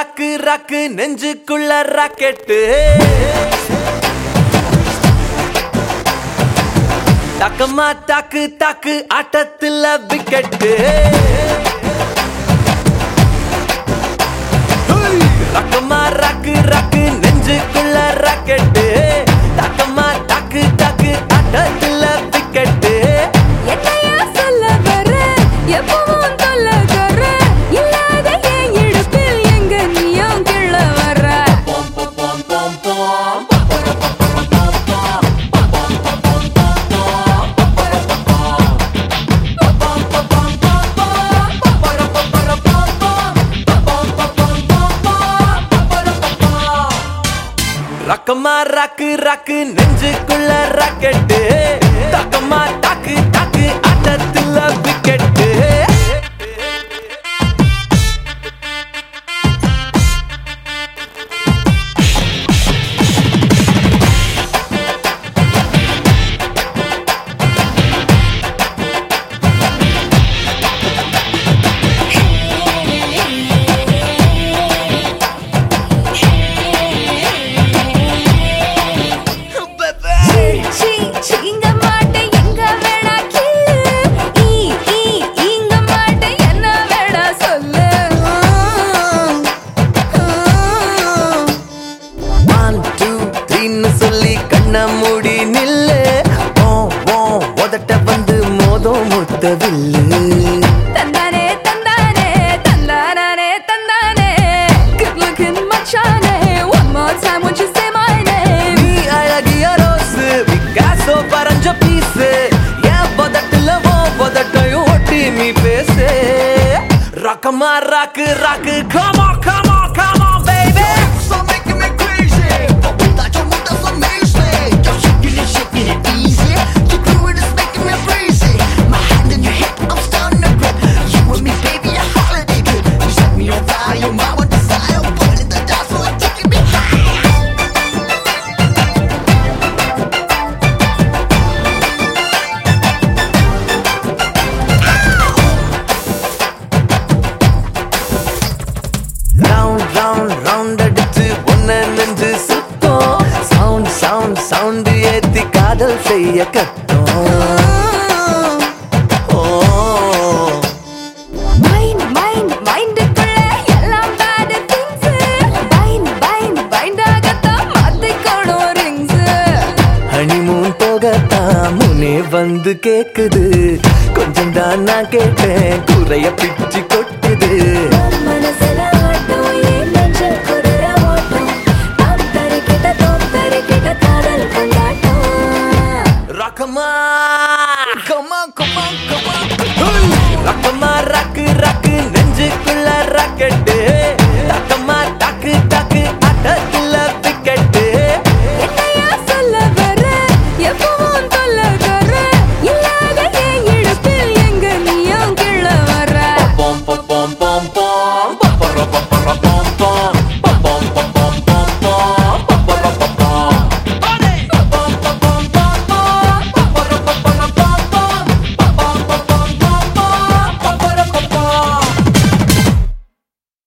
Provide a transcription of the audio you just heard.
ராக்கு ராக்கு நெஞ்சுக்குள்ள ராக்கெட்டு தக்கமா தாக்கு தாக்கு ஆட்டத்துல விக்கெட்டு ரக்கமா ராக்கு ராக்கு நெஞ்சுக்குள்ள ராக்கெட்டு தக்கமா தாக்கு தாக்கு ஆட்டத்துல விக்கெட்டு என்னையா சொல்ல வர எப்பவும் தொல்லகற இல்லாத என் இடுப்பில் எங்க நீயும் கிள்ள வர ரக்கமா ராக்கு ராக்கு நெஞ்சுக்குள்ள ராக்கெட்டு தக்கமா தாக்கு தாக்கு ஆட்டத்துல விக்கெட்டு சீ, சீ, சீங்க மாட்டே எங்க வேணா கிள்ளு ஈ, ஈ, ஈங்க மாட்டே என்ன வேணா சொல்லு ஒன் டூ த்ரீன்னு சொல்லி கண்ண மூடி நில்லு ஓ ஓ உதட்ட வந்து மோதம் முத்தவில்லு தந்தானே தந்தானே தந்தானே தந்தானே good looking மச்சானே one more time won't you say my name நீ அழகிய ரோஸு பிக்காசோ பறஞ்ச பீஸு என் பதட்டுல ஓ பதட்டையும் ஒட்டி நீ பேசு ரக்கமா rock rock come on come on come on baby So making me crazy. But without your move, that's amazing. You're shaking it, shaking it easy. You do it, it's making me crazy. My hand in your hip, I'm starting to grip. You and me, baby, a holiday trip. You set me on fire, you're my one desire. Pulling the dance floor, taking me high. Round round round அடிச்சு ஒன்ன நெஞ்சு சுத்தம் sound sound sound ஏத்தி காதல் செய்ய கத்தோம் ஓ mind mind மைண்டுக்குள்ள எல்லாம் bad things பைண்ட் பைண்ட் பைண்டாகத்தான் மாத்திக்கணும் rings ஹனிமூன் போகத்தான் முனே வந்து கேக்குது கொஞ்சம் தான் நான் கேட்டேன் குறைய பிச்சு கொட்டுது மனசுல ஆட்டம் என் நெஞ்சில் குதிர ஓட்டம் தோத்தரிக்கிட்ட தோத்தரிக்கிட்ட காதல் கொண்டாட்டம் ரகமா